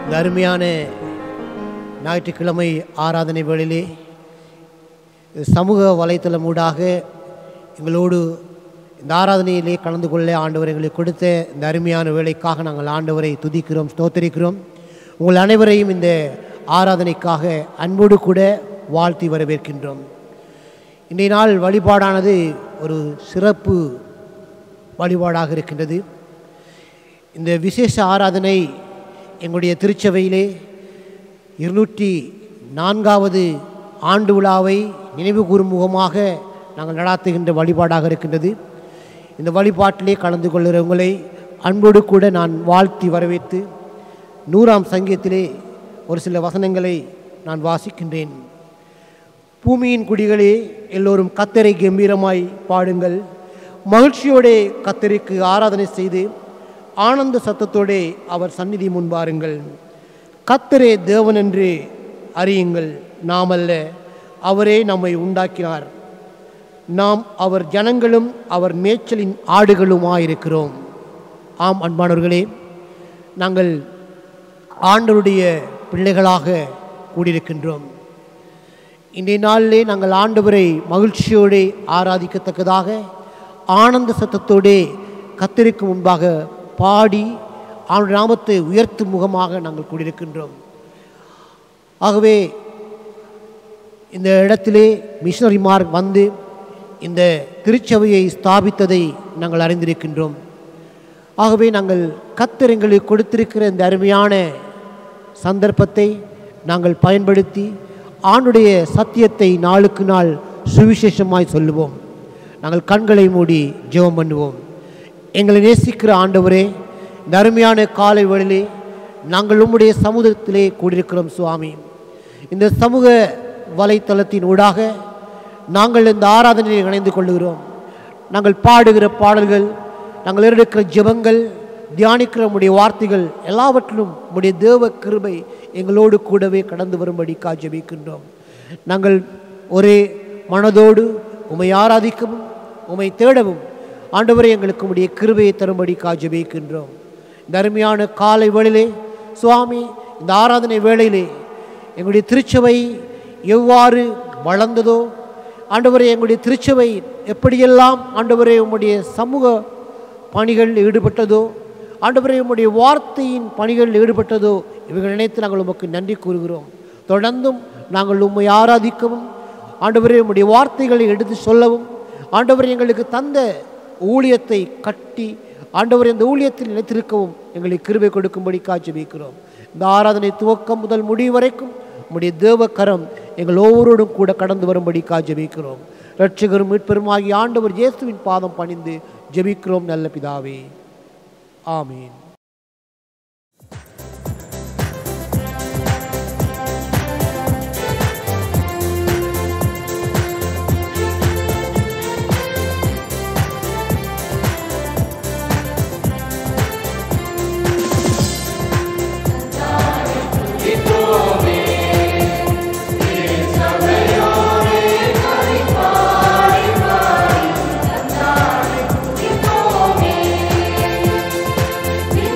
இந்த அருமையான ஞாயிற்றுக்கிழமை ஆராதனை வேளையிலே சமூக வலைத்தளம் ஊடாக எங்களோடு இந்த ஆராதனையிலே கலந்து கொள்ள ஆண்டவர் எங்களுக்கு கொடுத்த இந்த அருமையான வேலைக்காக நாங்கள் ஆண்டவரை துதிக்கிறோம் ஸ்தோத்தரிக்கிறோம் உங்கள் அனைவரையும் இந்த ஆராதனைக்காக அன்போடு கூட வாழ்த்தி வரவேற்கின்றோம் இன்றைய நாள் வழிபாடானது ஒரு சிறப்பு வழிபாடாக இருக்கின்றது இந்த விசேஷ ஆராதனை எங்களுடைய திருச்சபையிலே இருநூற்றி நான்காவது ஆண்டு விழாவை நினைவு கூறும் முகமாக நாங்கள் நடாத்துகின்ற வழிபாடாக இருக்கின்றது இந்த வழிபாட்டிலே கலந்து கொள்கிறவங்களை அன்போடு கூட நான் வாழ்த்தி வரவேற்று நூறாம் சங்கீதத்திலே ஒரு சில வசனங்களை நான் வாசிக்கின்றேன் பூமியின் குடிகளே எல்லோரும் கத்தரை கம்பீரமாய் பாடுங்கள் மகிழ்ச்சியோடே கத்தருக்கு ஆராதனை செய்து ஆனந்த சத்தத்தோடே அவர் சந்நிதி முன்பாருங்கள் கத்தரே தேவன் என்று அறியுங்கள் நாமல்ல அவரே நம்மை உண்டாக்கினார் நாம் அவர் ஜனங்களும் அவர் மேய்ச்சலின் ஆடுகளுமாயிருக்கிறோம் ஆம் அன்பானவர்களே நாங்கள் ஆண்டவருடைய பிள்ளைகளாக கூடியிருக்கின்றோம் இன்றைய நாளிலே நாங்கள் ஆண்டவரை மகிழ்ச்சியோடு ஆராதிக்கத்தக்கதாக ஆனந்த சத்தத்தோடே கத்திரிக்கு முன்பாக பாடி அவனுடைய நாமத்தை உயர்த்தும் முகமாக நாங்கள் கூடியிருக்கின்றோம் ஆகவே இந்த இடத்திலே மிஷனரிமார் வந்து இந்த திருச்சபையை ஸ்தாபித்ததை நாங்கள் அறிந்திருக்கின்றோம் ஆகவே நாங்கள் கத்தர் எங்களுக்கு கொடுத்திருக்கிற இந்த அருமையான சந்தர்ப்பத்தை நாங்கள் பயன்படுத்தி ஆண்டுடைய சத்தியத்தை நாளுக்கு நாள் சுவிசேஷமாய் சொல்லுவோம் நாங்கள் கண்களை மூடி ஜெபம் பண்ணுவோம் எங்களை நேசிக்கிற ஆண்டவரே இந்த அருமையான காலை வேளையிலே நாங்கள் உம்முடைய சமூகத்திலே கூடியிருக்கிறோம் சுவாமி இந்த சமூக வலைத்தளத்தின் ஊடாக நாங்கள் இந்த ஆராதனையில் இணைந்து கொள்ளுகிறோம் நாங்கள் பாடுகிற பாடல்கள் நாங்கள் எடுக்கிற ஜெபங்கள் தியானிக்கிற உடைய வார்த்தைகள் எல்லாவற்றிலும் உடைய தேவ கிருபை எங்களோடு கூடவே கடந்து வரும்படி ஜெபிக்கின்றோம் நாங்கள் ஒரே மனதோடு உமை ஆராதிக்கவும் உமை தேடவும் ஆண்டவரை எங்களுக்கு உடைய கிருபையை தரும்படி ஜெபிக்கின்றோம் இந்த அருமையான காலை வேளையிலே சுவாமி இந்த ஆராதனை வேளையிலே எங்களுடைய திருச்சபை எவ்வாறு வளர்ந்ததோ ஆண்டவரே எங்களுடைய திருச்சபை எப்படியெல்லாம் ஆண்டவரே உம்முடைய சமூக பணிகளில் ஈடுபட்டதோ ஆண்டவரே உம்முடைய வார்த்தையின் பணிகளில் ஈடுபட்டதோ இவைகள் நினைத்து நாங்கள் உமக்கு நன்றி கூறுகிறோம் தொடர்ந்தும் நாங்கள் உம்மை ஆராதிக்கவும் ஆண்டவரே உம்முடைய வார்த்தைகளை எடுத்து சொல்லவும் ஆண்டவர் எங்களுக்கு தந்த ஊழியத்தை கட்டி ஆண்டவர் இந்த ஊழியத்தில் நினைத்திருக்கவும் எங்களுக்கு கிருபை கொடுக்கும்படி காட்சி வைக்கிறோம் இந்த ஆராதனை துவக்கம் முதல் முடிவு வரைக்கும் உம்முடைய தேவ கரம் எங்கள் ஒவ்வொருவரும் கூட கடந்து வரும்படி காட்சி வைக்கிறோம் ரட்சகரும் மீட்பெருமாகிய ஆண்டவர் இயேசுவின் பாதம் பணிந்து ஜெபிக்கிறோம் நல்ல பிதாவே ஆமீன் Thank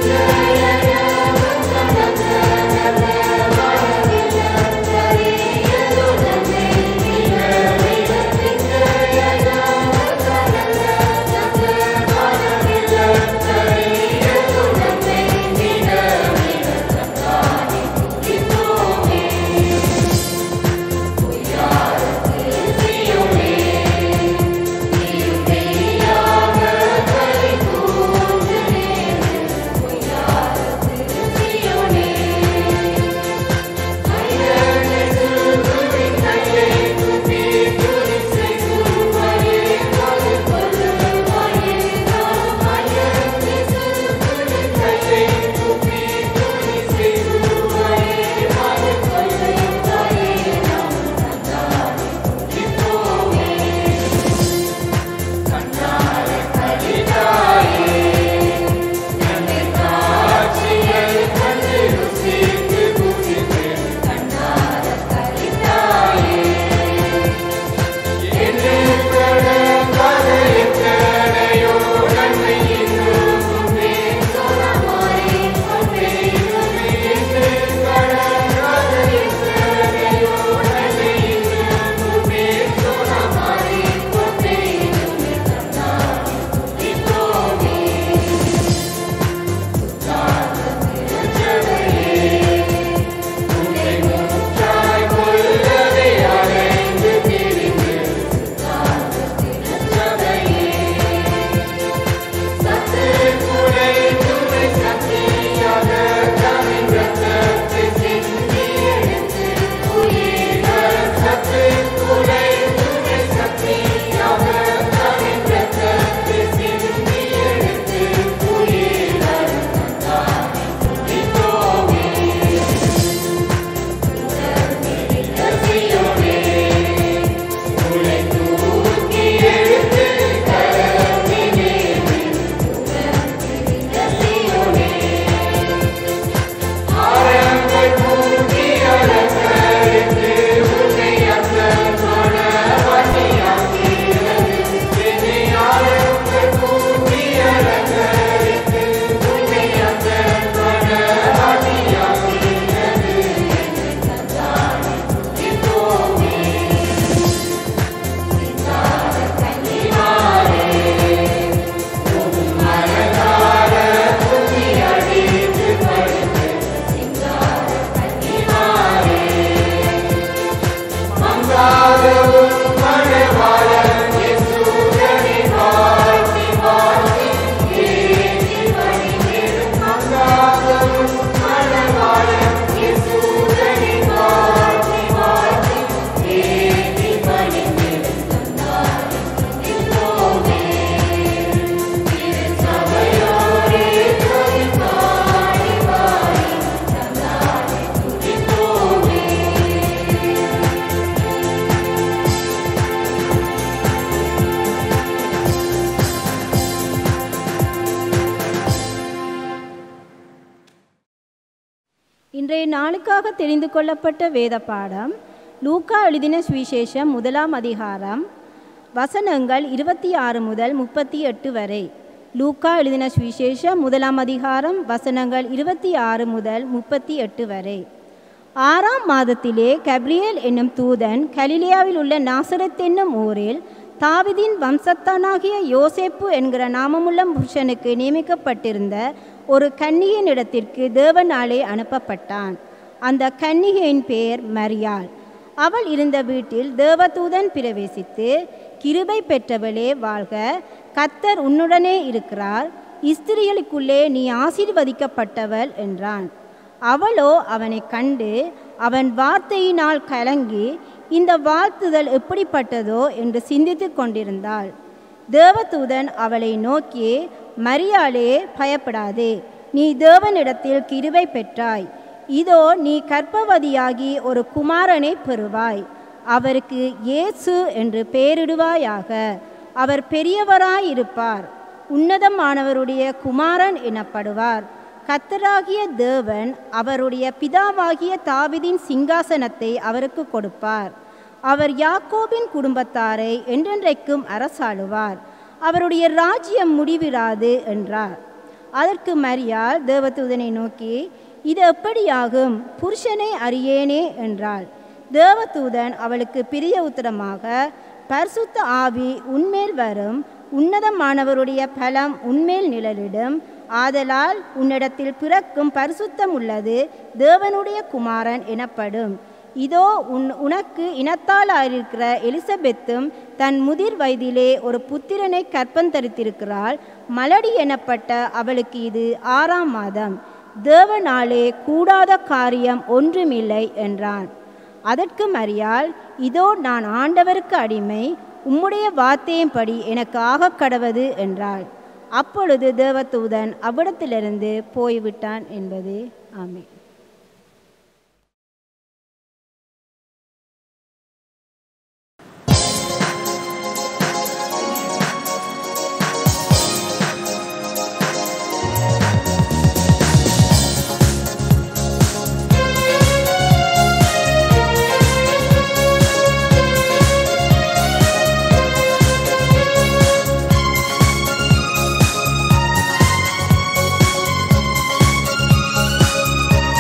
இன்றைய நாளுக்காக தெரிந்து கொள்ளப்பட்ட வேத பாடம் லூக்கா எழுதின சுவிசேஷம் முதலாம் அதிகாரம் வசனங்கள் இருபத்தி ஆறு முதல் முப்பத்தி எட்டு வரை லூக்கா எழுதின சுவிசேஷம் முதலாம் அதிகாரம் வசனங்கள் இருபத்தி ஆறு முதல் முப்பத்தி எட்டு வரை ஆறாம் மாதத்திலே கப்ரியேல் என்னும் தூதன் கலிலியாவில் உள்ள நாசரத் என்னும் ஊரில் தாவிதின் வம்சத்தானாகிய யோசேப்பு என்கிற நாமமுள்ள புருஷனுக்கு நியமிக்கப்பட்டிருந்த ஒரு கன்னிகையின் இடத்திற்கு தேவனாலே அனுப்பப்பட்டான் அந்த கன்னிகையின் பெயர் மரியாள் அவள் இருந்த வீட்டில் தேவதூதன் பிரவேசித்து கிருபை பெற்றவளே வாழ்க கத்தர் உன்னுடனே இருக்கிறார் இஸ்திரிகளுக்குள்ளே நீ ஆசீர்வதிக்கப்பட்டவள் என்றான் அவளோ அவனை கண்டு அவன் வார்த்தையினால் கலங்கி இந்த வாழ்த்துதல் எப்படிப்பட்டதோ என்று சிந்தித்து கொண்டிருந்தாள் தேவதூதன் அவளை நோக்கி மரியாளே பயப்படாதே நீ தேவனிடத்தில் கிருபை பெற்றாய் இதோ நீ கர்ப்பவதியாகி ஒரு குமாரனை பெறுவாய் அவருக்கு இயேசு என்று பெயரிடுவாயாக அவர் பெரியவராயிருப்பார் உன்னதமானவருடைய குமாரன் எனப்படுவார் கத்தராகிய தேவன் அவருடைய பிதாவாகிய தாவிதின் சிங்காசனத்தை அவருக்கு கொடுப்பார் அவர் யாக்கோபின் குடும்பத்தாரை என்றென்றைக்கும் அரசாளுவார் அவருடைய ராஜ்யம் முடிவிராது என்றார் அதற்கு மரியாள் தேவதூதனை நோக்கி இது எப்படியாகும் புருஷனை அறியேனே என்றாள் தேவதூதன் அவளுக்கு பிரிய உத்தரமாக பரிசுத்த ஆவி உன்மேல் வரும் உன்னதமானவருடைய பலம் உன்மேல் நிழலிடும் ஆதலால் உன்னிடத்தில் பிறக்கும் பரிசுத்தம் உள்ளது தேவனுடைய குமாரன் எனப்படும் இதோ உன் உனக்கு இனத்தாலாயிருக்கிற எலிசபெத்தும் தன் முதிர் வயதிலே ஒரு புத்திரனை கற்பந்தரித்திருக்கிறாள் மலடி எனப்பட்ட அவளுக்கு இது ஆறாம் மாதம் தேவனாலே கூடாத காரியம் ஒன்றுமில்லை என்றான் அதற்கு மரியாள் இதோ நான் ஆண்டவருக்கு அடிமை உம்முடைய வார்த்தையின்படி எனக்கு ஆகக் கடவது என்றாள் அப்பொழுது தேவதூதன் அவ்விடத்திலிருந்து போய்விட்டான் என்பது ஆமே ஆ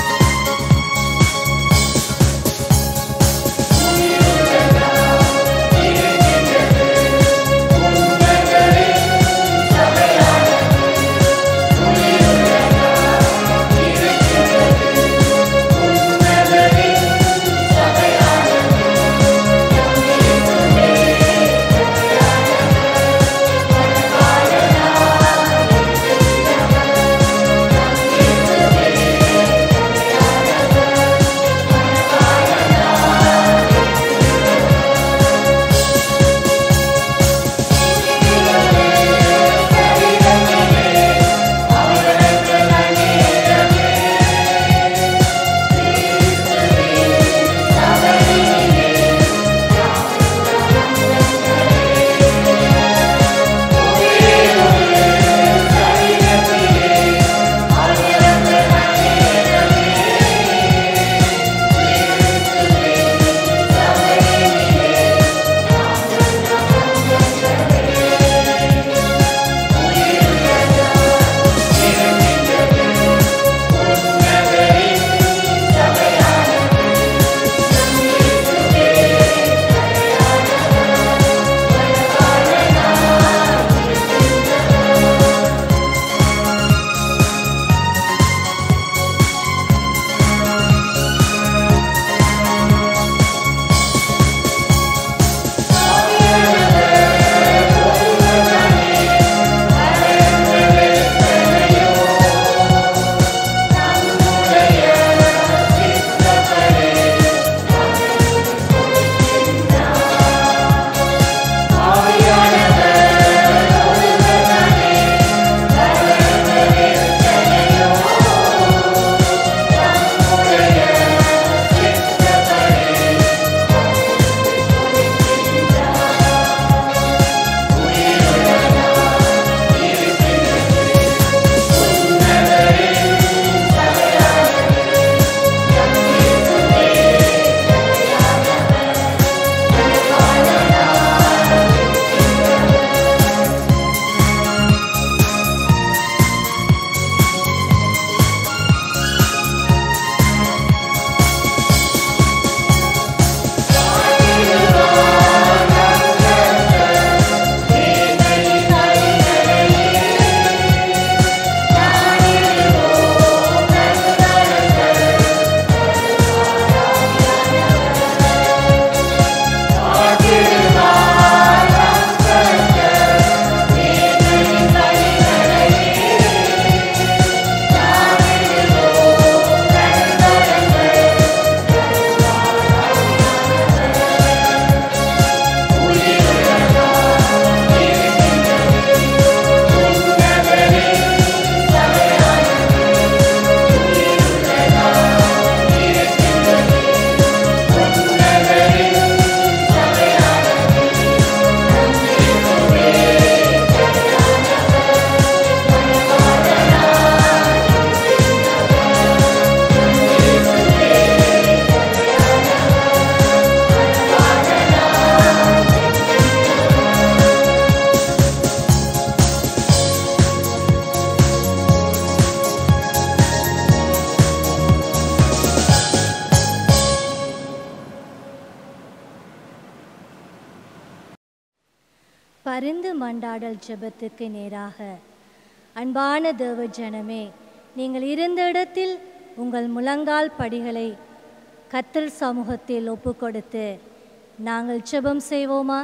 பரிந்து மண்டாடல் ஜெபத்துக்கு நேராக அன்பான தேவ ஜனமே நீங்கள் இருந்த இடத்தில் உங்கள் முழங்கால் படிகளை கத்தர் சமூகத்தில் ஒப்பு கொடுத்து நாங்கள் ஜெபம் செய்வோமா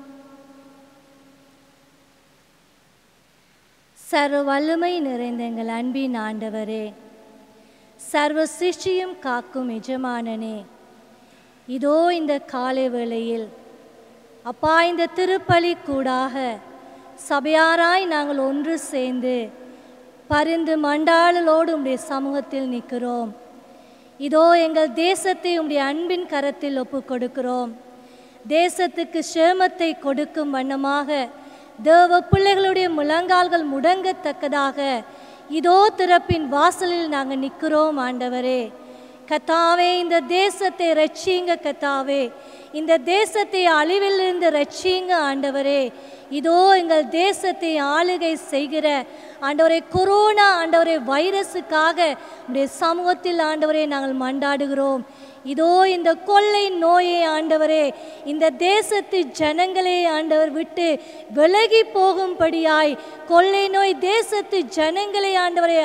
சர்வ வல்லமை நிறைந்த எங்கள் அன்பின் ஆண்டவரே சர்வ சிருஷ்டியும் காக்கும் எஜமானனே இதோ இந்த காலை வேளையில் அப்பா இந்த திருப்பலி கூடாக சபையாராய் நாங்கள் ஒன்று சேர்ந்து பரிந்து மண்டாளலோடு உம்முடைய சமூகத்தில் நிற்கிறோம் இதோ எங்கள் தேசத்தை உம்முடைய அன்பின் கரத்தில் ஒப்பு கொடுக்கிறோம் தேசத்துக்கு சேமத்தை கொடுக்கும் வண்ணமாக தேவ பிள்ளைகளுடைய முழங்கால்கள் முடங்கத்தக்கதாக இதோ திறப்பின் வாசலில் நாங்கள் நிற்கிறோம் ஆண்டவரே கத்தாவே இந்த தேசத்தை ரட்சிங்க கத்தாவே இந்த தேசத்தை அழிவிலிருந்து ரட்சிங்க ஆண்டவரே இதோ எங்கள் தேசத்தை ஆளுகை செய்கிற ஆண்டவரை கொரோனா ஆண்டவரை வைரஸுக்காக உடைய சமூகத்தில் ஆண்டவரை நாங்கள் மண்டாடுகிறோம் இதோ இந்த கொள்ளை நோயை ஆண்டவரே இந்த தேசத்து ஜனங்களே ஆண்டவர் விட்டு விலகி போகும்படியாய் கொள்ளை நோய் தேசத்து ஜனங்களை ஆண்டவரே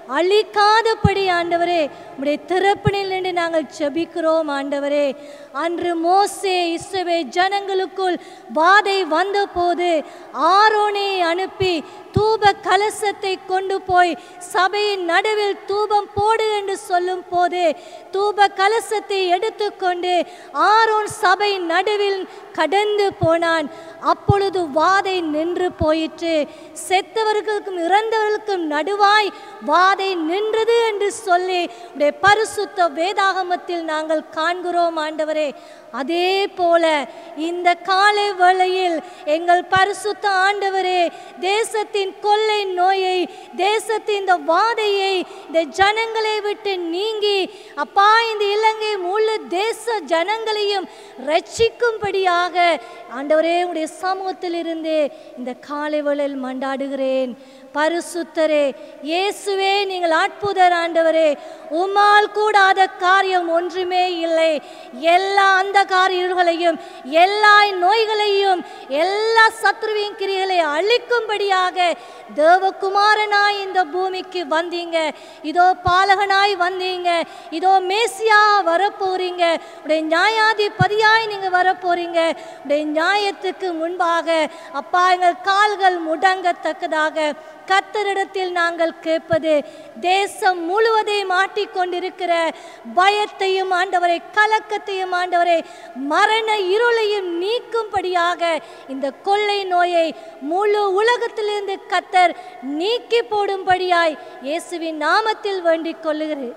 அழிக்காதபடி ஆண்டவரே உடைய திறப்பினில் நின்று நாங்கள் ஜெபிக்கிறோம் ஆண்டவரே அன்று மோசே இஸ்ரவே ஜனங்களுக்குள் வாதை வந்தபோது ஆரோனை அனுப்பி தூப கலசத்தை கொண்டு போய் சபையின் நடுவில் தூபம் போடு என்று சொல்லும் போது தூப கலசத்தை எடுத்துக்கொண்டு ஆரோன் சபை நடுவில் கடந்து போனான் அப்பொழுது வாதை நின்று போயிற்று செத்தவர்களுக்கும் இறந்தவர்களுக்கும் நடுவாய் வாதை நின்றது என்று சொல்லி உடைய பரிசுத்த வேதாகமத்தில் நாங்கள் காண்கிறோம் ஆண்டவரே அதே போல இந்த காலை வேளையில் எங்கள் பரிசுத்த ஆண்டவரே தேசத்தின் கொள்ளை நோயை தேசத்தின் இந்த வாதையை இந்த ஜனங்களை விட்டு நீங்கி அப்பா இந்த இலங்கை முழு தேச ஜனங்களையும் ரட்சிக்கும்படியாக ஆண்டவரே உடைய சமூகத்தில் இருந்து இந்த காலை வேளையில் மண்டாடுகிறேன் பரிசுத்தரே இயேசுவே நீங்கள் அற்புதர் ஆண்டவரே உம்மால் கூடாத காரியம் ஒன்றுமே இல்லை எல்லா அந்த காரியங்களையும் எல்லா நோய்களையும் எல்லா சத்ருவின் கிரிகளை அழிக்கும்படியாக தேவகுமாரனாய் இந்த பூமிக்கு வந்தீங்க இதோ பாலகனாய் வந்தீங்க இதோ மேசியா வரப்போறீங்க உடைய நியாயாதிபதியாய் நீங்க வரப்போறீங்க உடைய நியாயத்துக்கு முன்பாக அப்பா எங்கள் கால்கள் முடங்கத்தக்கதாக கத்தரிடத்தில் நாங்கள் கேட்பது தேசம் முழுவதையும் மாட்டிக்கொண்டிருக்கிற பயத்தையும் ஆண்டவரை கலக்கத்தையும் ஆண்டவரை மரண இருளையும் நீக்கும்படியாக இந்த கொள்ளை நோயை முழு உலகத்திலிருந்து கத்தர் நீக்கி போடும்படியாய் இயேசுவின் நாமத்தில் வேண்டிக் கொள்ளுகிறேன்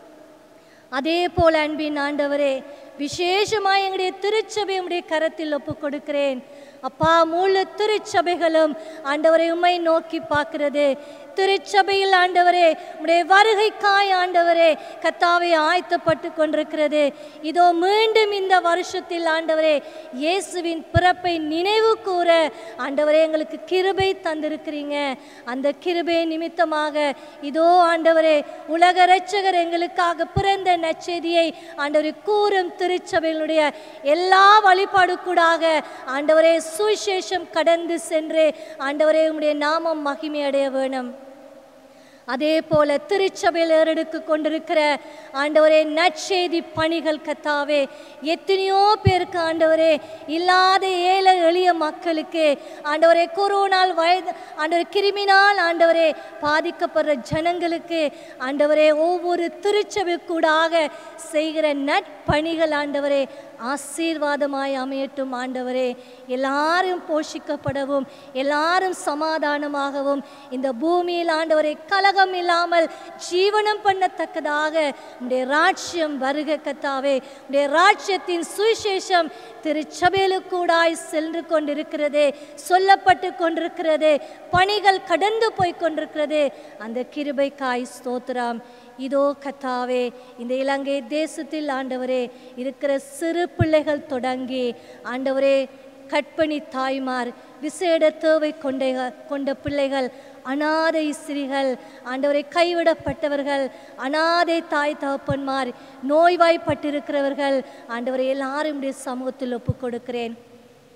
அதே போல அன்பின் ஆண்டவரே விசேஷமாய் எங்களுடைய திருச்சபை உடைய கரத்தில் ஒப்பு கொடுக்கிறேன் அப்பா முழு திருச்சபைகளும் ஆண்டவரை உம்மை நோக்கி பார்க்கிறது திருச்சபையில் ஆண்டவரே உடைய வருகைக்காய் ஆண்டவரே கத்தாவை ஆயத்தப்பட்டு கொண்டிருக்கிறது இதோ மீண்டும் இந்த வருஷத்தில் ஆண்டவரே இயேசுவின் பிறப்பை நினைவு கூற ஆண்டவரே எங்களுக்கு கிருபை தந்திருக்கிறீங்க அந்த கிருபை நிமித்தமாக இதோ ஆண்டவரே உலக இரட்சகர் எங்களுக்காக பிறந்த நற்செய்தியை ஆண்டவரை கூறும் திருச்சபையினுடைய எல்லா வழிபாடு கூடாக ஆண்டவரே சுவிசேஷம் கடந்து சென்று ஆண்டவரே உம்முடைய நாமம் மகிமை அடைய வேணும் அதே போல திருச்சபையில் ஏறெடுத்து கொண்டிருக்கிற ஆண்டவரே நற்செய்தி பணிகள் கத்தாவே எத்தனையோ பேருக்கு ஆண்டவரே இல்லாத ஏழை எளிய மக்களுக்கு ஆண்டவரே கொரோனால் வயது ஆண்டவரே கிருமினால் ஆண்டவரே பாதிக்கப்படுற ஜனங்களுக்கு ஆண்டவரே ஒவ்வொரு திருச்சபை கூடாக செய்கிற நற்பணிகள் ஆண்டவரே ஆசீர்வாதமாய் அமையட்டும் ஆண்டவரே எல்லாரும் போஷிக்கப்படவும் எல்லாரும் சமாதானமாகவும் இந்த பூமியில் ஆண்டவரை கலகம் இல்லாமல் ஜீவனம் பண்ணத்தக்கதாக உடைய ராட்சியம் வருக கத்தாவே உடைய ராட்சியத்தின் சுவிசேஷம் திருச்சபையிலுக்கூடாய் சென்று கொண்டிருக்கிறது சொல்லப்பட்டு கொண்டிருக்கிறது பணிகள் கடந்து போய் கொண்டிருக்கிறது அந்த கிருபைக்காய் ஸ்தோத்திரம் இதோ கத்தாவே இந்த இலங்கை தேசத்தில் ஆண்டவரே இருக்கிற சிறு பிள்ளைகள் தொடங்கி ஆண்டவரே கற்பணி தாய்மார் விசேட தேவை கொண்ட கொண்ட பிள்ளைகள் அனாதை ஸ்திரீகள் ஆண்டவரை கைவிடப்பட்டவர்கள் அனாதை தாய் தகப்பன்மார் நோய்வாய்ப்பட்டிருக்கிறவர்கள் ஆண்டவரை எல்லாரும் உடைய சமூகத்தில் ஒப்புக் கொடுக்கிறேன்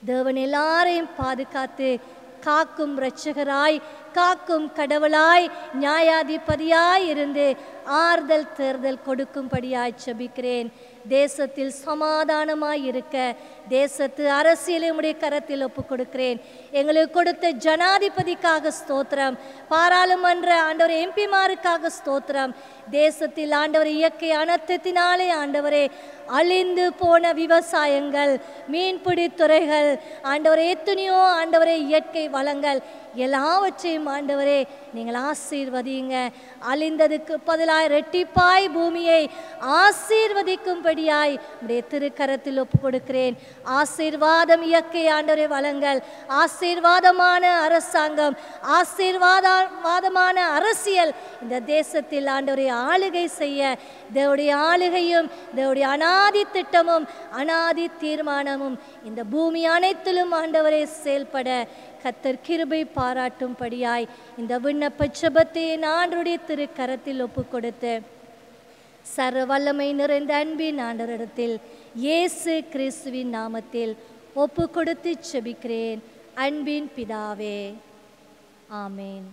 தேவன் எல்லாரையும் பாதுகாத்து காக்கும் இரட்சகராய் காக்கும் கடவுளாய் நியாயாதிபதியாய் இருந்து ஆறுதல் தேர்தல் கொடுக்கும்படியாய் செபிக்கிறேன் தேசத்தில் சமாதானமாய் இருக்க தேசத்து அரசியலை உடைய கரத்தில் ஒப்பு கொடுக்கிறேன் எங்களுக்கு கொடுத்த ஜனாதிபதிக்காக ஸ்தோத்திரம் பாராளுமன்ற ஆண்டவர் எம்பிமாருக்காக ஸ்தோத்திரம் தேசத்தில் ஆண்டவர் இயற்கை அனர்த்தத்தினாலே ஆண்டவரே அழிந்து போன விவசாயங்கள் மீன்பிடி துறைகள் ஆண்டவரே எத்தனையோ ஆண்டவரே இயற்கை வளங்கள் எல்லாவற்றையும் ஆண்டவரே நீங்கள் ஆசீர்வதிங்க அழிந்ததுக்கு பதிலாய் ரெட்டிப்பாய் பூமியை ஆசீர்வதிக்கும்படியாய் உடைய திருக்கரத்தில் ஒப்பு கொடுக்கிறேன் ஆசீர்வாதம் இயற்கை ஆண்டவரே வளங்கள் ஆசீர்வாதமான அரசாங்கம் ஆசீர்வாதவாதமான அரசியல் இந்த தேசத்தில் ஆண்டவரை ஆளுகை செய்ய தேவடைய ஆளுகையும் தேவடைய அனாதி திட்டமும் அனாதி தீர்மானமும் இந்த பூமி அனைத்திலும் ஆண்டவரே செயல்பட கத்தர் கிருபை பாராட்டும்படியாய் இந்த விண்ணப்ப ஜெபத்தை ஆண்டருடைய திருக்கரத்தில் ஒப்பு கொடுத்து சர்வ வல்லமை நிறைந்த அன்பின் ஆண்டவரிடத்தில் இயேசு கிறிஸ்துவின் நாமத்தில் ஒப்பு கொடுத்து செபிக்கிறேன் அன்பின் பிதாவே ஆமேன்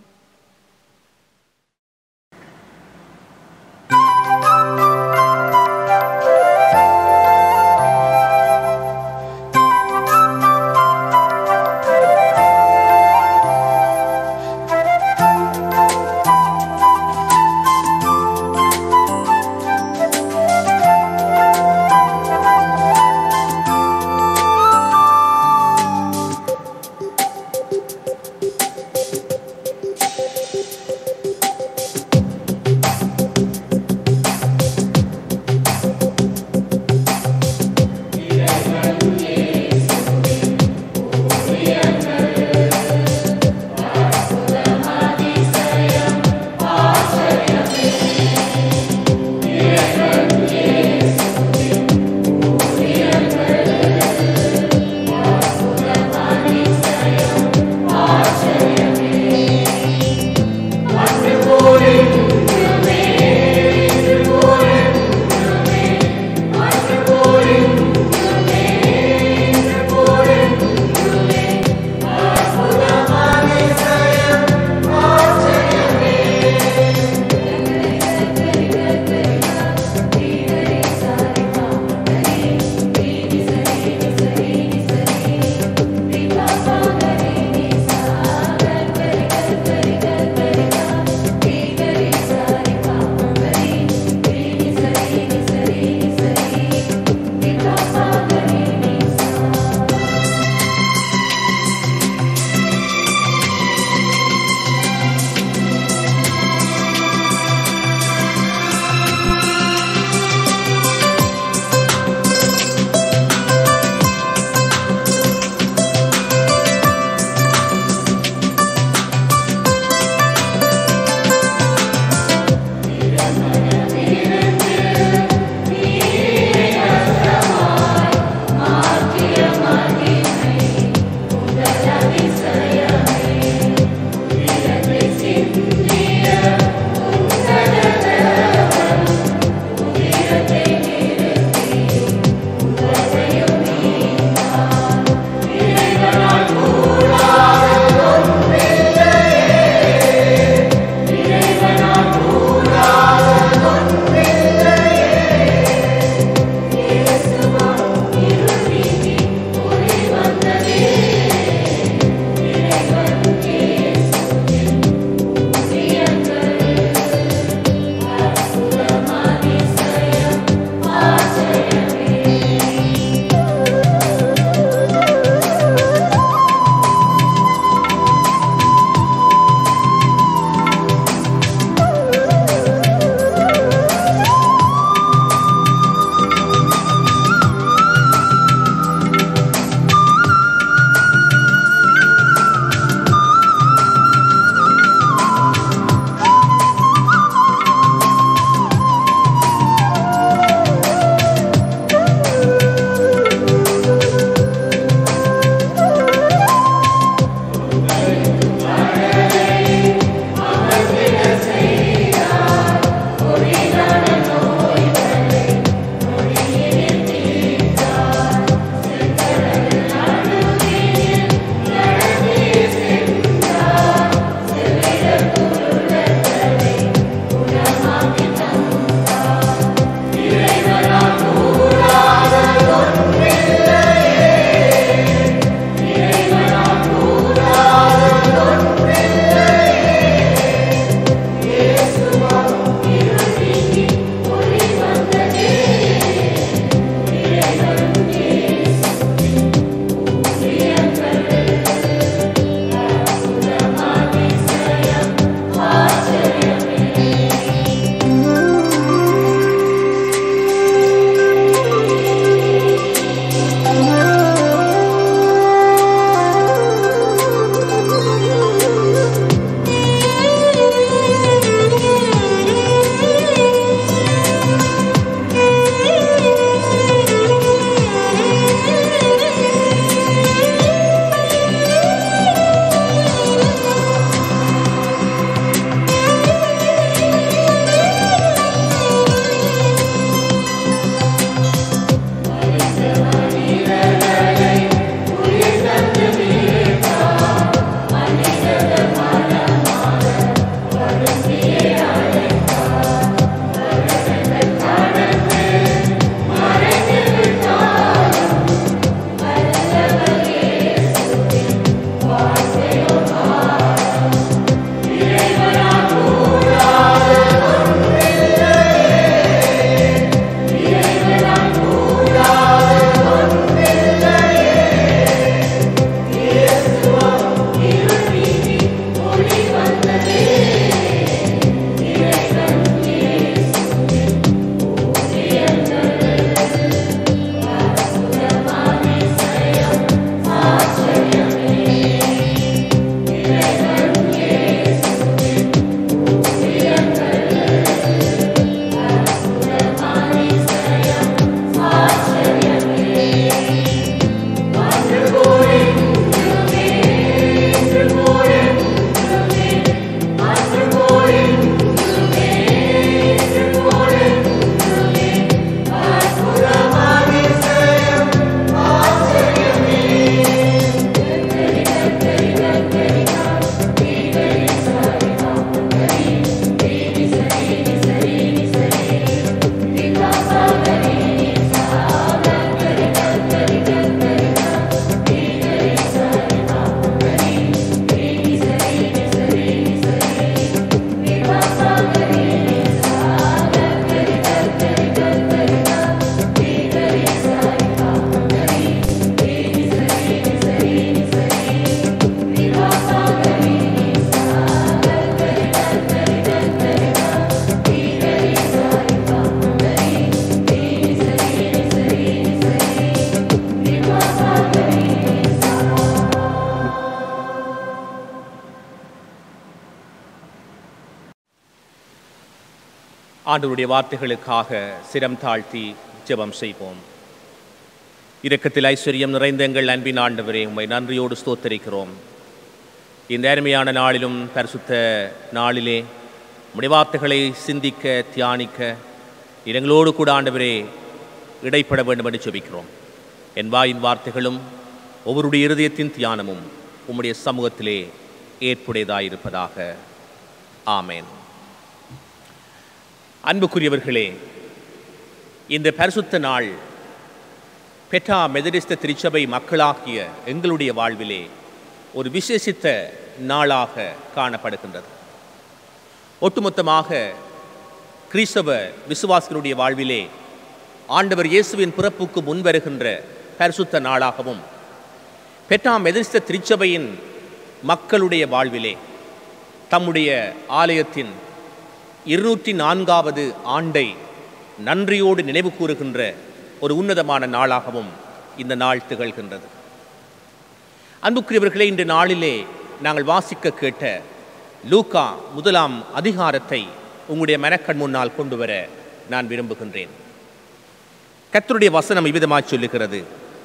ஆண்டவருடைய வார்த்தைகளுக்காக சிரம் தாழ்த்தி ஜெபம் செய்வோம் இரக்கத்தில் ஐஸ்வர்யம் நிறைந்த எங்கள் அன்பின் ஆண்டவரே உம்மை நன்றியோடு ஸ்தோத்தரிக்கிறோம் இந்த அருமையான நாளிலும் பரிசுத்த நாளிலே உம்முடைய வார்த்தைகளை சிந்திக்க தியானிக்க இடங்களோடு கூட ஆண்டவரே இடைப்பட வேண்டும் என்று ஜெபிக்கிறோம் என் வாயின் வார்த்தைகளும் ஒவ்வொருடைய இருதயத்தின் தியானமும் உம்முடைய சமூகத்திலே ஏற்புடையதாயிருப்பதாக ஆமேன் அன்புக்குரியவர்களே இந்த பரிசுத்த நாள் பெட்டா மெதடிஸ்த திருச்சபை மக்களாகிய எங்களுடைய வாழ்விலே ஒரு விசேஷித்த நாளாக காணப்படுகின்றது ஒட்டுமொத்தமாக கிறிஸ்தவ விசுவாசிகளுடைய வாழ்விலே ஆண்டவர் இயேசுவின் பிறப்புக்கு முன் வருகின்ற பரிசுத்த நாளாகவும் பெட்டா மெதடிஸ்த திருச்சபையின் மக்களுடைய வாழ்விலே தம்முடைய ஆலயத்தின் இருநூற்றி நான்காவது ஆண்டை நன்றியோடு நினைவு கூறுகின்ற ஒரு உன்னதமான நாளாகவும் இந்த நாள் திகழ்கின்றது அன்புக்குரியவர்களே இன்று நாளிலே நாங்கள் வாசிக்க கேட்ட லூக்கா முதலாம் அதிகாரத்தை உங்களுடைய மனக்கண் முன்னால் கொண்டு வர நான் விரும்புகின்றேன் கர்த்தருடைய வசனம் இவ்விதமாய் சொல்லுகிறது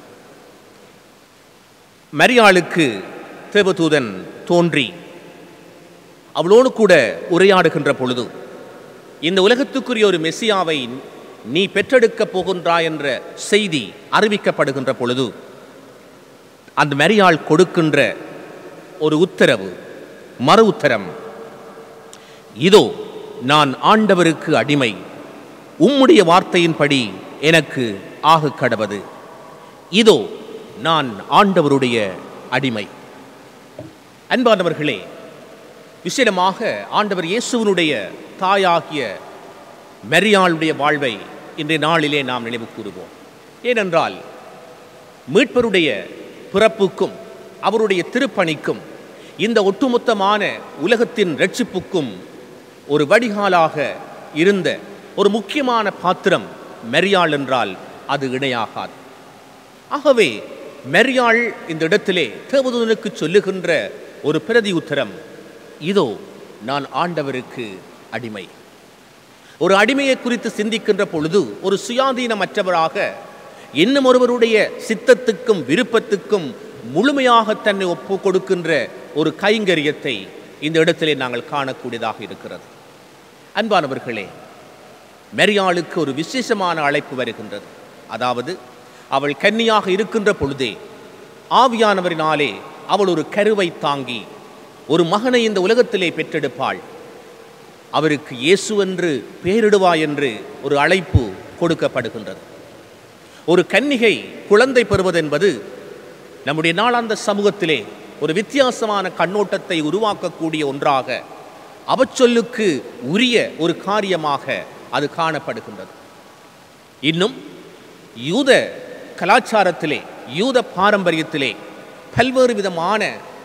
மரியாளுக்கு தேவதூதன் தோன்றி அவளோடு கூட உரையாடுகின்ற பொழுது இந்த உலகத்துக்குரிய ஒரு மெஸ்ஸியாவை நீ பெற்றெடுக்கப் போகின்றாய் என்ற செய்தி அறிவிக்கப்படுகின்ற பொழுது அந்த மரியாள் கொடுக்கின்ற ஒரு உத்தரவு மறு உத்தரம் இதோ நான் ஆண்டவருக்கு அடிமை உம்முடைய வார்த்தையின்படி எனக்கு ஆக கடவது இதோ நான் ஆண்டவருடைய அடிமை அன்பானவர்களே விசேடமாக ஆண்டவர் இயேசுவனுடைய தாயாகிய மெரியாளுடைய வாழ்வை இன்றைய நாளிலே நாம் நினைவு கூறுவோம் ஏனென்றால் மீட்பருடைய பிறப்புக்கும் அவருடைய திருப்பணிக்கும் இந்த ஒட்டுமொத்தமான உலகத்தின் ரட்சிப்புக்கும் ஒரு வடிகாலாக இருந்த ஒரு முக்கியமான பாத்திரம் மெரியாள் என்றால் அது இணையாகாது ஆகவே மெரியாள் இந்த இடத்திலே தேவதூதனுக்கு சொல்லுகின்ற ஒரு பிரதி உத்தரம் இதோ நான் ஆண்டவருக்கு அடிமை ஒரு அடிமையை குறித்து சிந்திக்கின்ற பொழுது ஒரு சுயாதீனமற்றவராக இன்னும் ஒருவருடைய சித்தத்துக்கும் விருப்பத்துக்கும் முழுமையாக தன்னை ஒப்பு கொடுக்கின்ற ஒரு கைங்கரியத்தை இந்த இடத்திலே நாங்கள் காணக்கூடியதாக இருக்கிறது அன்பானவர்களே மெரியாளுக்கு ஒரு விசேஷமான அழைப்பு வருகின்றது அதாவது அவள் கன்னியாக இருக்கின்ற பொழுதே ஆவியானவரினாலே அவள் ஒரு கருவை தாங்கி ஒரு மகனை இந்த உலகத்திலே பெற்றெடுப்பாள் அவருக்கு இயேசு என்று பெயரிடுவாய் என்று ஒரு அழைப்பு கொடுக்கப்படுகின்றது ஒரு கன்னிகை குழந்தை பெறுவதென்பது நம்முடைய நாளாந்த சமூகத்திலே ஒரு வித்தியாசமான கண்ணோட்டத்தை உருவாக்கக்கூடிய ஒன்றாக அவச்சொல்லுக்கு உரிய ஒரு காரியமாக அது காணப்படுகின்றது இன்னும் யூத கலாச்சாரத்திலே யூத பாரம்பரியத்திலே பல்வேறு விதமான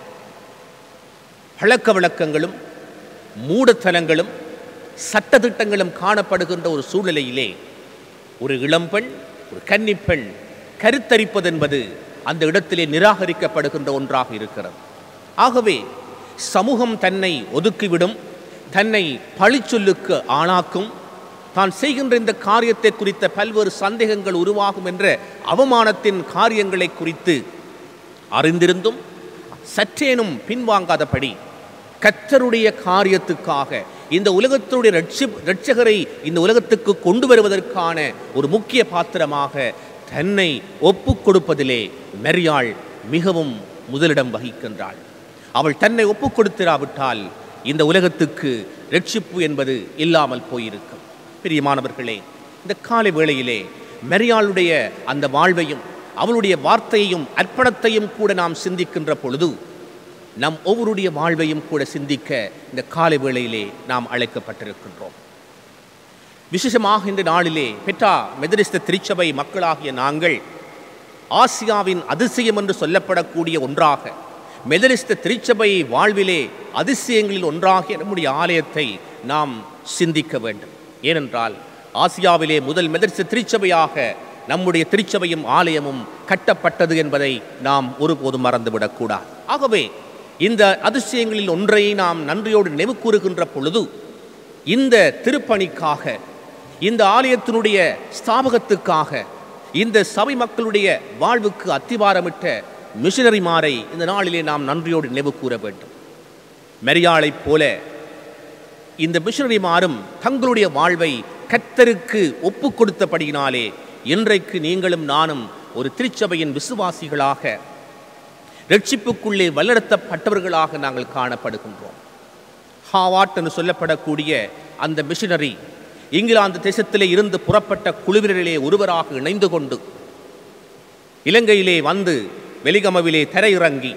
பழக்க வழக்கங்களும் மூடத்தனங்களும் சட்டத்திட்டங்களும் காணப்படுகின்ற ஒரு சூழ்நிலையிலே ஒரு இளம்பெண் ஒரு கன்னிப்பெண் கருத்தரிப்பதென்பது அந்த இடத்திலே நிராகரிக்கப்படுகின்ற ஒன்றாக இருக்கிறது ஆகவே சமூகம் தன்னை ஒதுக்கிவிடும் தன்னை பழிச்சொல்லுக்கு ஆளாக்கும் தான் செய்கின்ற இந்த காரியத்தை குறித்த பல்வேறு சந்தேகங்கள் உருவாகும் என்ற அவமானத்தின் காரியங்களை குறித்து அறிந்திருந்தும் சற்றேனும் பின்வாங்காதபடி கத்தருடைய காரியத்துக்காக இந்த உலகத்துடைய ரட்சி ரட்சகரை இந்த உலகத்துக்கு கொண்டு வருவதற்கான ஒரு முக்கிய பாத்திரமாக தன்னை ஒப்பு கொடுப்பதிலே மெரியாள் மிகவும் முதலிடம் வகிக்கின்றாள் அவள் தன்னை ஒப்பு கொடுத்திராவிட்டால் இந்த உலகத்துக்கு ரட்சிப்பு என்பது இல்லாமல் போயிருக்கும் பிரியமானவர்களே இந்த காலை வேளையிலே மெரியாளுடைய அந்த வாழ்வையும் அவளுடைய வார்த்தையையும் அர்ப்பணத்தையும் கூட நாம் சிந்திக்கின்ற பொழுது நம் ஒவ்வொருடைய வாழ்வையும் கூட சிந்திக்க இந்த காலை வேளையிலே நாம் அழைக்கப்பட்டிருக்கின்றோம் விசேஷமாக இந்த நாளிலே பெற்றா மெதரிஸ்த திருச்சபை மக்களாகிய நாங்கள் ஆசியாவின் அதிசயம் என்று சொல்லப்படக்கூடிய ஒன்றாக மெதரிஸ்த திருச்சபை வாழ்விலே அதிசயங்களில் ஒன்றாகிய நம்முடைய ஆலயத்தை நாம் சிந்திக்க வேண்டும் ஏனென்றால் ஆசியாவிலே முதல் மெதரிஸ்த திருச்சபையாக நம்முடைய திருச்சபையும் ஆலயமும் கட்டப்பட்டது என்பதை நாம் ஒருபோதும் மறந்துவிடக்கூடாது ஆகவே இந்த அதிசயங்களில் ஒன்றை நாம் நன்றியோடு நினைவு கூறுகின்ற பொழுது இந்த திருப்பணிக்காக இந்த ஆலயத்தினுடைய ஸ்தாபகத்துக்காக இந்த சபை மக்களுடைய வாழ்வுக்கு அத்திவாரமிட்ட மிஷனரிமாரை இந்த நாளிலே நாம் நன்றியோடு நினைவு கூற வேண்டும் மெரியாளைப் போல இந்த மிஷனரிமாரும் தங்களுடைய வாழ்வை கத்தருக்கு ஒப்பு கொடுத்தபடியினாலே இன்றைக்கு நீங்களும் நானும் ஒரு திருச்சபையின் விசுவாசிகளாக ரட்சிப்புக்குள்ளே வல்லடத்தப்பட்டவர்களாக நாங்கள் காணப்படுகின்றோம் ஹாவாட் என்று சொல்லப்படக்கூடிய அந்த மிஷனரி இங்கிலாந்து தேசத்திலே இருந்து புறப்பட்ட குழுவினரிலே ஒருவராக இணைந்து கொண்டு இலங்கையிலே வந்து வெலிகமவிலே தரையிறங்கி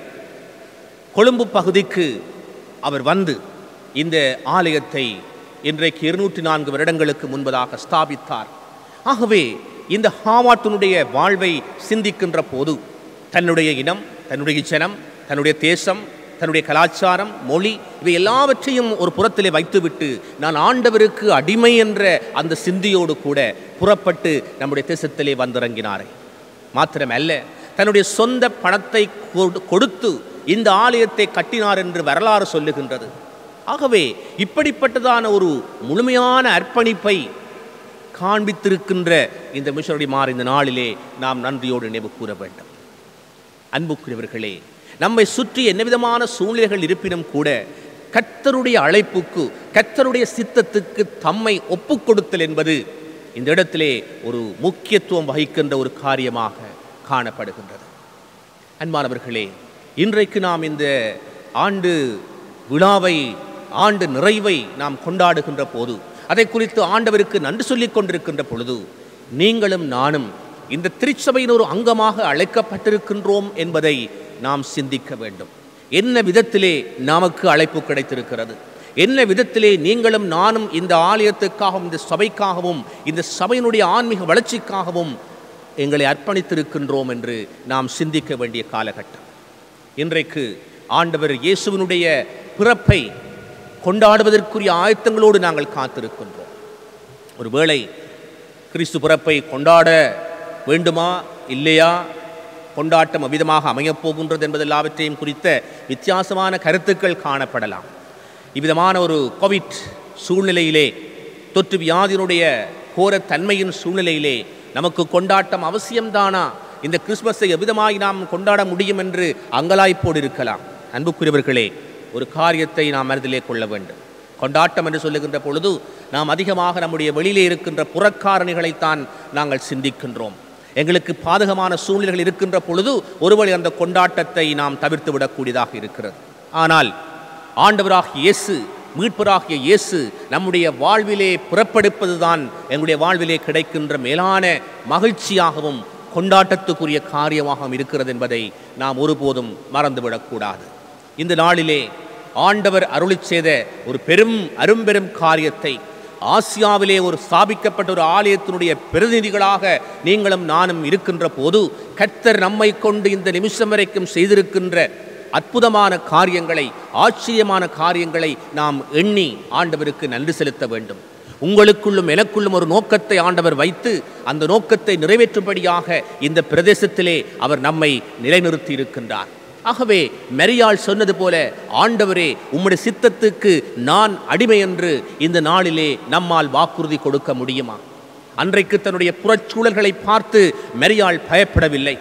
கொழும்பு பகுதிக்கு அவர் வந்து இந்த ஆலயத்தை இன்றைக்கு இருநூற்றி நான்கு வருடங்களுக்கு முன்பதாக ஸ்தாபித்தார் ஆகவே இந்த ஹாவாட்டினுடைய வாழ்வை சிந்திக்கின்ற போது தன்னுடைய இனம் தன்னுடைய ஜனம் தன்னுடைய தேசம் தன்னுடைய கலாச்சாரம் மொழி இவை எல்லாவற்றையும் ஒரு புறத்திலே வைத்துவிட்டு நான் ஆண்டவருக்கு அடிமை என்ற அந்த சிந்தியோடு கூட புறப்பட்டு நம்முடைய தேசத்திலே வந்திறங்கினாரே மாத்திரமல்ல தன்னுடைய சொந்த பணத்தை கொடு- கொடுத்து இந்த ஆலயத்தை கட்டினார் என்று வரலாறு சொல்லுகின்றது ஆகவே இப்படிப்பட்டதான ஒரு முழுமையான அர்ப்பணிப்பை காண்பித்திருக்கின்ற இந்த மிஷனரிமார் இந்த நாளிலே நாம் நன்றியோடு நினைவு கூற வேண்டும் அன்புக்குரியவர்களே நம்மை சுற்றி என்ன விதமான சூழ்நிலைகள் இருப்பினும் கூட கர்த்தருடைய அழைப்புக்கு கர்த்தருடைய சித்தத்துக்கு தம்மை ஒப்புக் கொடுத்தல் என்பது இந்த இடத்திலே ஒரு முக்கியத்துவம் வகிக்கின்ற ஒரு காரியமாக காணப்படுகின்றது அன்பானவர்களே இன்றைக்கு நாம் இந்த ஆண்டு விழாவை ஆண்டு நிறைவை நாம் கொண்டாடுகின்ற போது அதை குறித்து ஆண்டவருக்கு நன்றி சொல்லிக் கொண்டிருக்கின்ற பொழுது நீங்களும் நானும் இந்த திருச்சபையின் ஒரு அங்கமாக அழைக்கப்பட்டிருக்கின்றோம் என்பதை நாம் சிந்திக்க வேண்டும் என்ன விதத்திலே நமக்கு அழைப்பு கிடைத்திருக்கிறது என்ன விதத்திலே நீங்களும் நானும் இந்த ஆலயத்துக்காகவும் இந்த சபைக்காகவும் இந்த சபையினுடைய ஆன்மீக வளர்ச்சிக்காகவும் எங்களை அர்ப்பணித்திருக்கின்றோம் என்று நாம் சிந்திக்க வேண்டிய காலகட்டம் இன்றைக்கு ஆண்டவர் இயேசுவினுடைய பிறப்பை கொண்டாடுவதற்குரிய ஆயத்தங்களோடு நாங்கள் காத்திருக்கின்றோம் ஒருவேளை கிறிஸ்து பிறப்பை கொண்டாட வேண்டுமா இல்லையா கொண்டாட்டம் அவ்விதமாக அமையப் போகின்றது என்பது எல்லாவற்றையும் குறித்த வித்தியாசமான கருத்துக்கள் காணப்படலாம் இவ்விதமான ஒரு கோவிட் சூழ்நிலையிலே தொற்று வியாதியினுடைய கோரத்தன்மையின் சூழ்நிலையிலே நமக்கு கொண்டாட்டம் அவசியம்தானா இந்த கிறிஸ்மஸை எவ்விதமாய் நாம் கொண்டாட முடியும் என்று அங்கலாய்ப்போடு இருக்கலாம் அன்புக்குரியவர்களே ஒரு காரியத்தை நாம் மனதிலே கொள்ள வேண்டும் கொண்டாட்டம் என்று சொல்லுகின்ற பொழுது நாம் அதிகமாக நம்முடைய வெளியிலே இருக்கின்ற புறக்காரணிகளைத்தான் நாங்கள் சிந்திக்கின்றோம் எங்களுக்கு பாதகமான சூழ்நிலைகள் இருக்கின்ற பொழுது ஒருவழி அந்த கொண்டாட்டத்தை நாம் தவிர்த்து விடக்கூடியதாக இருக்கிறது ஆனால் ஆண்டவராகிய இயேசு மீட்பராகிய இயேசு நம்முடைய வாழ்விலே புறப்படுப்பதுதான் எங்களுடைய வாழ்விலே கிடைக்கின்ற மேலான மகிழ்ச்சியாகவும் கொண்டாட்டத்துக்குரிய காரியமாகவும் இருக்கிறது என்பதை நாம் ஒருபோதும் மறந்துவிடக்கூடாது இந்த நாளிலே ஆண்டவர் அருளிச் செய்த ஒரு பெரும் அரும்பெரும் காரியத்தை ஆசியாவிலே ஒரு ஸ்தாபிக்கப்பட்ட ஒரு ஆலயத்தினுடைய பிரதிநிதிகளாக நீங்களும் நானும் இருக்கின்ற போது கர்த்தர் நம்மை கொண்டு இந்த நிமிஷம் வரைக்கும் செய்திருக்கின்ற அற்புதமான காரியங்களை ஆச்சரியமான காரியங்களை நாம் எண்ணி ஆண்டவருக்கு நன்றி செலுத்த வேண்டும் உங்களுக்குள்ளும் எனக்குள்ளும் ஒரு நோக்கத்தை ஆண்டவர் வைத்து அந்த நோக்கத்தை நிறைவேற்றும்படியாக இந்த பிரதேசத்திலே அவர் நம்மை நிலைநிறுத்தி இருக்கின்றார் ஆகவே மெரியாள் சொன்னது போல ஆண்டவரே உம்முடைய சித்தத்துக்கு நான் அடிமை என்று இந்த நாளிலே நம்மால் வாக்குறுதி கொடுக்க முடியுமா அன்றைக்கு தன்னுடைய புறச்சூழல்களை பார்த்து மெரியாள் பயப்படவில்லை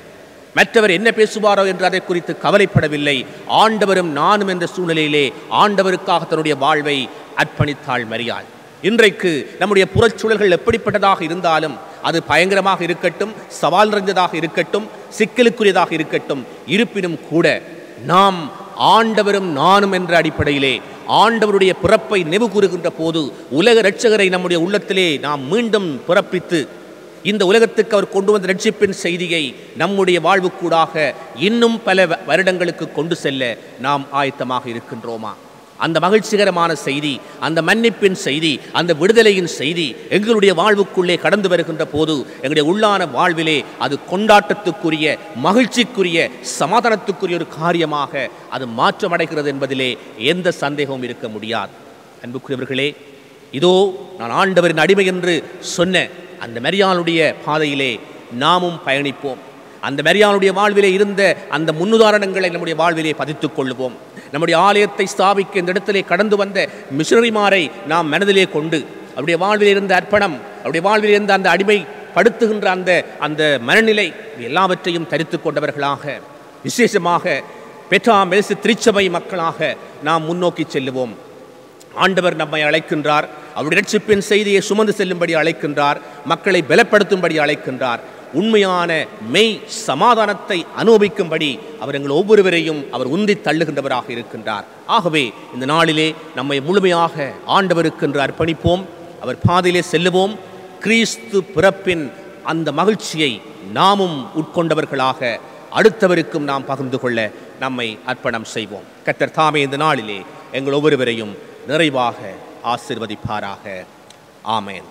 மற்றவர் என்ன பேசுவாரோ என்று அதை குறித்து கவலைப்படவில்லை ஆண்டவரும் நானும் என்ற சூழ்நிலையிலே ஆண்டவருக்காக தன்னுடைய வாழ்வை அர்ப்பணித்தாள் மரியாள் இன்றைக்கு நம்முடைய புறச்சூழல்கள் எப்படிப்பட்டதாக இருந்தாலும் அது பயங்கரமாக இருக்கட்டும் சவால் நிறைந்ததாக இருக்கட்டும் சிக்கலுக்குரியதாக இருக்கட்டும் இருப்பினும் கூட நாம் ஆண்டவரும் நானும் என்ற அடிப்படையிலே ஆண்டவருடைய பிறப்பை நினைவு கூறுகின்ற போது உலக இரட்சகரை நம்முடைய உள்ளத்திலே நாம் மீண்டும் பிறப்பித்து இந்த உலகத்துக்கு அவர் கொண்டு வந்த ரட்சிப்பின் செய்தியை நம்முடைய வாழ்வுக்கூடாக இன்னும் பல வ- வருடங்களுக்கு கொண்டு செல்ல நாம் ஆயத்தமாக இருக்கின்றோமா அந்த மகிழ்ச்சிகரமான செய்தி அந்த மன்னிப்பின் செய்தி அந்த விடுதலையின் செய்தி எங்களுடைய வாழ்வுக்குள்ளே கடந்து வருகின்ற போது எங்களுடைய உள்ளான வாழ்விலே அது கொண்டாட்டத்துக்குரிய மகிழ்ச்சிக்குரிய சமாதானத்துக்குரிய ஒரு காரியமாக அது மாற்றமடைகிறது என்பதிலே எந்த சந்தேகமும் இருக்க முடியாது அன்புக்குரியவர்களே இதோ நான் ஆண்டவரின் அடிமை என்று சொன்ன அந்த மரியாளுடைய பாதையிலே நாமும் பயணிப்போம் அந்த மரியாளுடைய வாழ்விலே இருந்த அந்த முன்னுதாரணங்களை நம்முடைய வாழ்விலே பதித்துக் கொள்வோம் நம்முடைய ஆலயத்தை ஸ்தாபிக்க இந்த இடத்திலே கடந்து வந்த மிஷனரிமாரை நாம் மனதிலே கொண்டு அவருடைய வாழ்வில் இருந்த அர்ப்பணம் அவருடைய வாழ்வில் இருந்த அந்த அடிமைப்படுத்துகின்ற அந்த அந்த மனநிலை இது எல்லாவற்றையும் தரித்து கொண்டவர்களாக விசேஷமாக பெற்றா மெல்சு திருச்சபை மக்களாக நாம் முன்னோக்கி செல்லுவோம் ஆண்டவர் நம்மை அழைக்கின்றார் அவருடைய ரட்சிப்பின் செய்தியை சுமந்து செல்லும்படி அழைக்கின்றார் மக்களை பலப்படுத்தும்படி அழைக்கின்றார் உண்மையான மெய் சமாதானத்தை அனுபவிக்கும்படி அவர் எங்கள் ஒவ்வொருவரையும் அவர் உந்தி தள்ளுகின்றவராக இருக்கின்றார் ஆகவே இந்த நாளிலே நம்மை முழுமையாக ஆண்டவருக்கென்று அர்ப்பணிப்போம் அவர் பாதையிலே செல்லுவோம் கிறிஸ்து பிறப்பின் அந்த மகிழ்ச்சியை நாமும் உட்கொண்டவர்களாக அடுத்தவருக்கும் நாம் பகிர்ந்து கொள்ள நம்மை அர்ப்பணம் செய்வோம் கத்தர் தாமே இந்த நாளிலே எங்கள் ஒவ்வொருவரையும் நிறைவாக ஆசிர்வதிப்பாராக ஆமேன்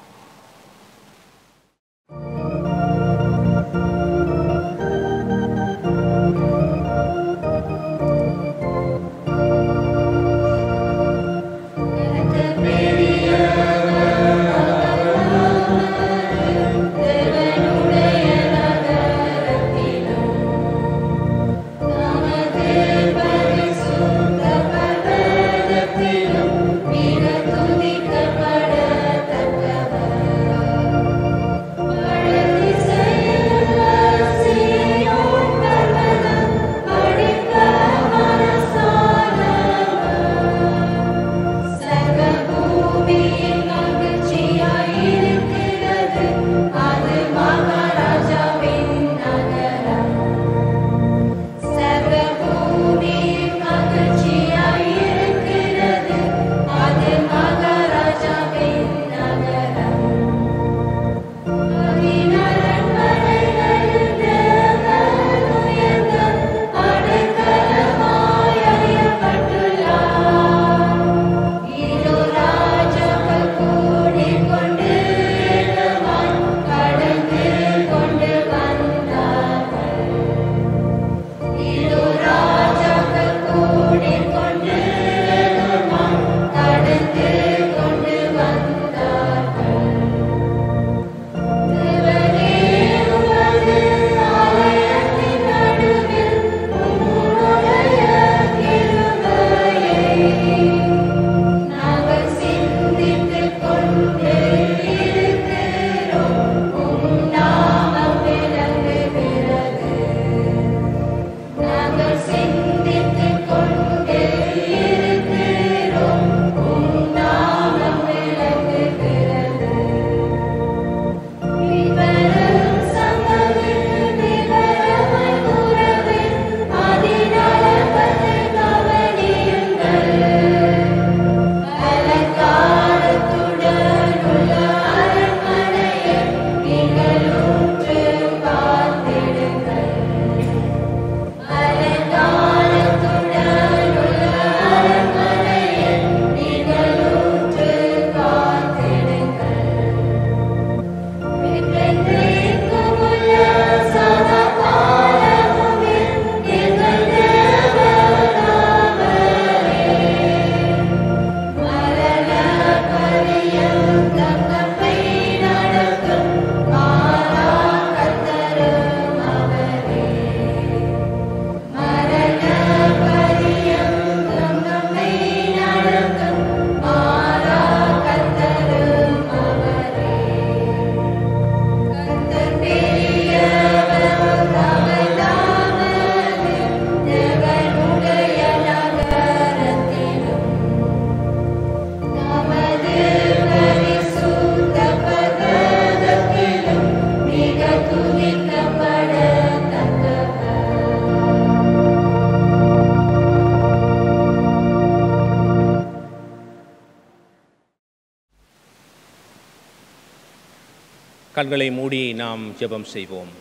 கண்களை மூடி நாம் ஜெபம் செய்வோம்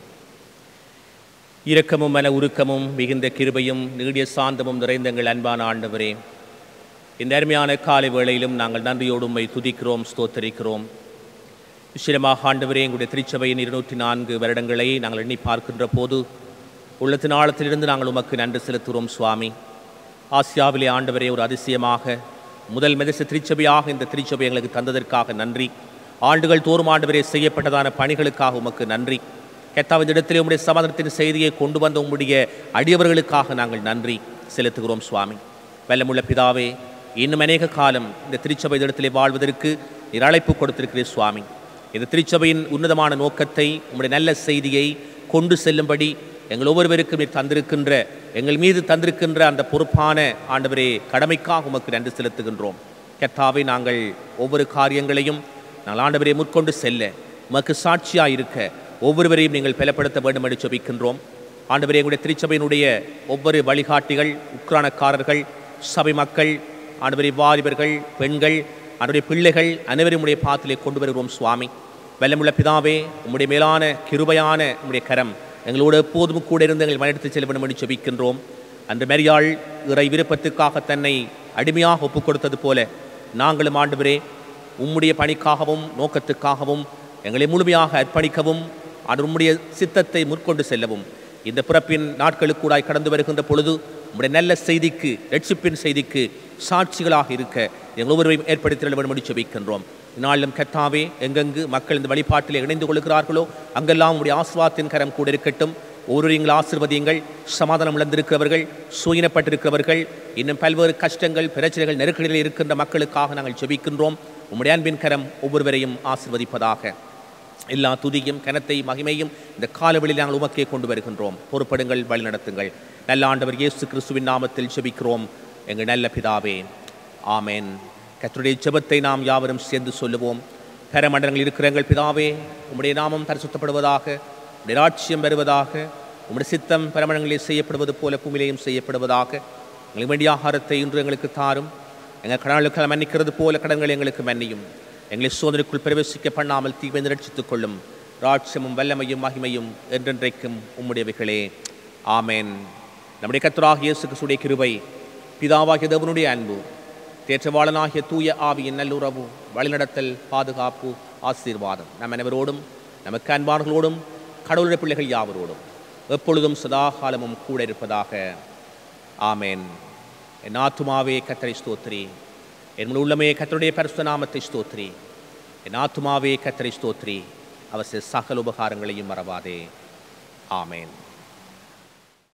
இரக்கமும் மன உருக்கமும் மிகுந்த கிருபையும் நீடிய சாந்தமும் நிறைந்த எங்கள் அன்பான ஆண்டவரே இந்த அருமையான காலை வேளையிலும் நாங்கள் நன்றியோடு உம்மை துதிக்கிறோம் ஸ்தோத்தரிக்கிறோம் நிச்சயமாக ஆண்டவரே எங்களுடைய திருச்சபையின் இருநூற்றி நான்கு வருடங்களை நாங்கள் எண்ணி பார்க்கின்ற போது உள்ளத்தின் ஆழத்திலிருந்து நாங்கள் உமக்கு நன்றி செலுத்துகிறோம் சுவாமி ஆசியாவிலே ஆண்டவரே ஒரு அதிசயமாக முதல் மெதச திருச்சபையாக இந்த திருச்சபை எங்களுக்கு தந்ததற்காக நன்றி ஆண்டுகள் தோறும் ஆண்டவரே செய்யப்பட்டதான பணிகளுக்காக உமக்கு நன்றி கெத்தாவ இந்த இடத்திலே உம்முடைய சமாதானத்தின் செய்தியை கொண்டு வந்த உம்முடைய அடியவர்களுக்காக நாங்கள் நன்றி செலுத்துகிறோம் சுவாமி வெல்லமுள்ள பிதாவே இன்னும் அநேக காலம் இந்த திருச்சபை இந்த இடத்திலே வாழ்வதற்கு நீர் அழைப்பு கொடுத்திருக்கிறீர் சுவாமி இந்த திருச்சபையின் உன்னதமான நோக்கத்தை உம்முடைய நல்ல செய்தியை கொண்டு செல்லும்படி எங்கள் ஒவ்வொருவருக்கும் நீர் தந்திருக்கின்ற எங்கள் மீது தந்திருக்கின்ற அந்த பொறுப்பான ஆண்டவரே கடமைக்காக உமக்கு நன்றி செலுத்துகின்றோம் கர்த்தாவே நாங்கள் ஒவ்வொரு காரியங்களையும் நாங்கள் ஆண்டவரை முற்கொண்டு செல்ல உமக்கு சாட்சியாக இருக்க ஒவ்வொருவரையும் நீங்கள் பலப்படுத்த வேண்டும் என்று ஜெபிக்கின்றோம் ஆண்டவரே எங்களுடைய திருச்சபையினுடைய ஒவ்வொரு வழிகாட்டிகள் உக்ரானக்காரர்கள் சபை மக்கள் ஆண்டவரை வாலிபர்கள் பெண்கள் அவருடைய பிள்ளைகள் அனைவரும் உடைய பாத்திலே கொண்டு வருகிறோம் சுவாமி வெள்ளமுள்ள பிதாவே உம்முடைய மேலான கிருபையான உம்முடைய கரம் எங்களோடு எப்போதும் கூட இருந்து எங்களை வழிநடத்தி செல்ல வேண்டும் என்று ஜெபிக்கின்றோம் அன்று மரியாள் இறை விருப்பத்துக்காக தன்னை அடிமையாக ஒப்புக் கொடுத்தது போல நாங்களும் ஆண்டவரே உம்முடைய பணிக்காகவும் நோக்கத்துக்காகவும் எங்களை முழுமையாக அர்ப்பணிக்கவும் அது உம்முடைய சித்தத்தை முற்கொண்டு செல்லவும் இந்த பிறப்பின் நாட்களுக்கூடாய் கடந்து வருகின்ற பொழுது உம்முடைய நல்ல செய்திக்கு ரட்சிப்பின் செய்திக்கு சாட்சிகளாக இருக்க எங்கள் ஒவ்வொருவரையும் ஏற்படுத்திட வேண்டும் என்று ஜெபிக்கின்றோம் நாளிலும் கத்தாவே எங்கெங்கு மக்கள் இந்த வழிபாட்டில் இணைந்து கொள்கிறார்களோ அங்கெல்லாம் உடைய ஆஸ்வாத்தின் கரம் கூட இருக்கட்டும் ஒவ்வொரு எங்கள் ஆசிர்வதியுங்கள் சமாதானம் இழந்திருக்கிறவர்கள் சூயினப்பட்டிருக்கிறவர்கள் இன்னும் பல்வேறு கஷ்டங்கள் பிரச்சனைகள் நெருக்கடியில் இருக்கின்ற மக்களுக்காக நாங்கள் ஜெபிக்கின்றோம் உம்முடைய அன்பின் கரம் ஒவ்வொருவரையும் ஆசிர்வதிப்பதாக எல்லா துதியும் கனத்தை மகிமையும் இந்த காலவெளியில் நாங்கள் உமக்கே கொண்டு வருகின்றோம் பொறுப்படுங்கள் வழிநடத்துங்கள் நல்ல ஆண்டவர் இயேசு கிறிஸ்துவின் நாமத்தில் ஜெபிக்கிறோம் எங்கள் நல்ல பிதாவே ஆமென் கர்த்தருடைய ஜெபத்தை நாம் யாவரும் சேர்ந்து சொல்லுவோம் பெரமண்டலங்கள் இருக்கிற எங்கள் பிதாவே உம்முடைய நாமம் பரிசுத்தப்படுவதாக உம்முடைய ராட்சியம் வருவதாக உம்முடைய சித்தம் பெரமண்டங்களில் செய்யப்படுவது போல பூமியிலேயும் செய்யப்படுவதாக எங்களுக்கு வேண்டிய ஆகாரத்தை இன்று எங்களுக்கு தாரும் எங்கள் கடன்களுக்கு மன்னிக்கிறது போல கடன்களை எங்களுக்கு மன்னியும் எங்களை சோதனைக்குள் பிரவேசிக்க பண்ணாமல் தீவை ரட்சித்துக் கொள்ளும் ராட்சியமும் வல்லமையும் மகிமையும் என்றென்றைக்கும் உம்முடையவைகளே ஆமென் நம்முடைய கர்த்தராகிய இயேசு கிறிஸ்துடைய கிருபை பிதாவாகிய தேவனுடைய அன்பு தேற்றவாளனாகிய தூய ஆவியின் நல்லுறவு வழிநடத்தல் பாதுகாப்பு ஆசீர்வாதம் நம் அனைவரோடும் நமக்கு அன்பார்களோடும் கடவுளுடைய பிள்ளைகள் யாவரோடும் எப்பொழுதும் சதா காலமும் கூட இருப்பதாக ஆமென் என் ஆத்துமாவே கத்தரை ஸ்தோத்திரி என் முழு உள்ளமே கத்தருடைய பரிசுத்த நாமத்தை ஸ்தோத்திரி என் ஆத்துமாவே கத்தரை ஸ்தோத்திரி அவர் செய்த சகல உபகாரங்களையும் மறவாதே ஆமென்